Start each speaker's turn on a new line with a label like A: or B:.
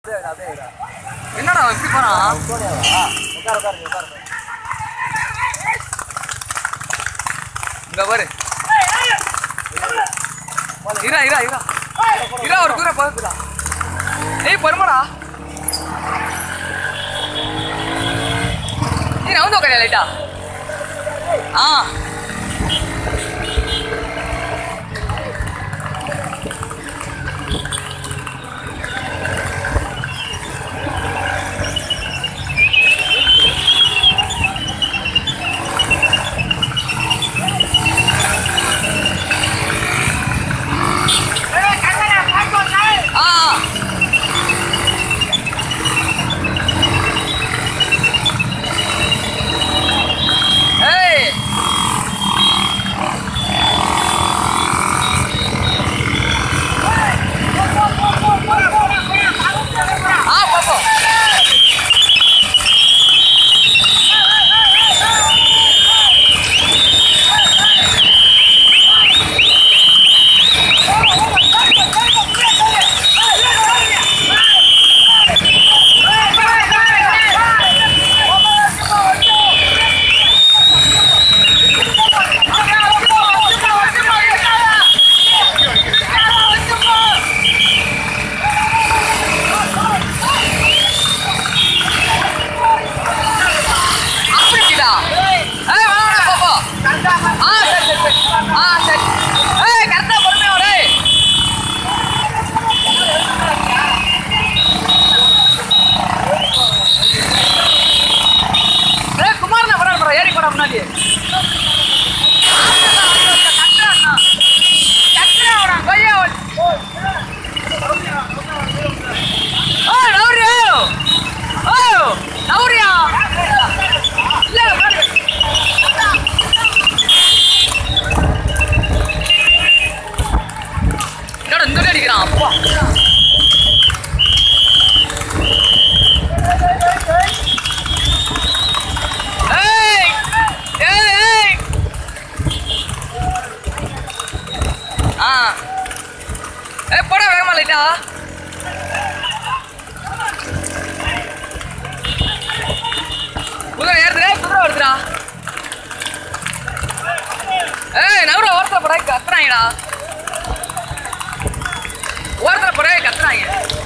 A: என்னடா அவன் இப்படி போறான் இங்க பாரு இரா இரா இரா இரா ஒரு தூரம் பக்கத்துல ஏய் பருமடா நீ நவுந்து உட்காரியா லைட்டா ஆ ஆ ஏய் ஆ பாப்போம் அப்படிடா ஏய் வாடா பாப்பா ஆ சரி சரி சரி ஆ சரி ஏய் கரெக்டா பொறுமையா வர ஏய் குமார் நான் வரேன் ஏறி போடா முன்னாடி ஏய் நவுரியா ஓ நவுரியா இல்ல பாரு. என்னடா இந்த வழி அடிக்கிறான் அப்பா ஏய் ஏய் ஏய் ஆ ஏய் போடா வேகமா லைட்டா குதிரை ஏறுதுடா குதிரை வருதுடா ஏய் நவர ஓரத்தில் போடா கத்துறாங்கடா ஓரத்தில் போடா கத்துறாங்க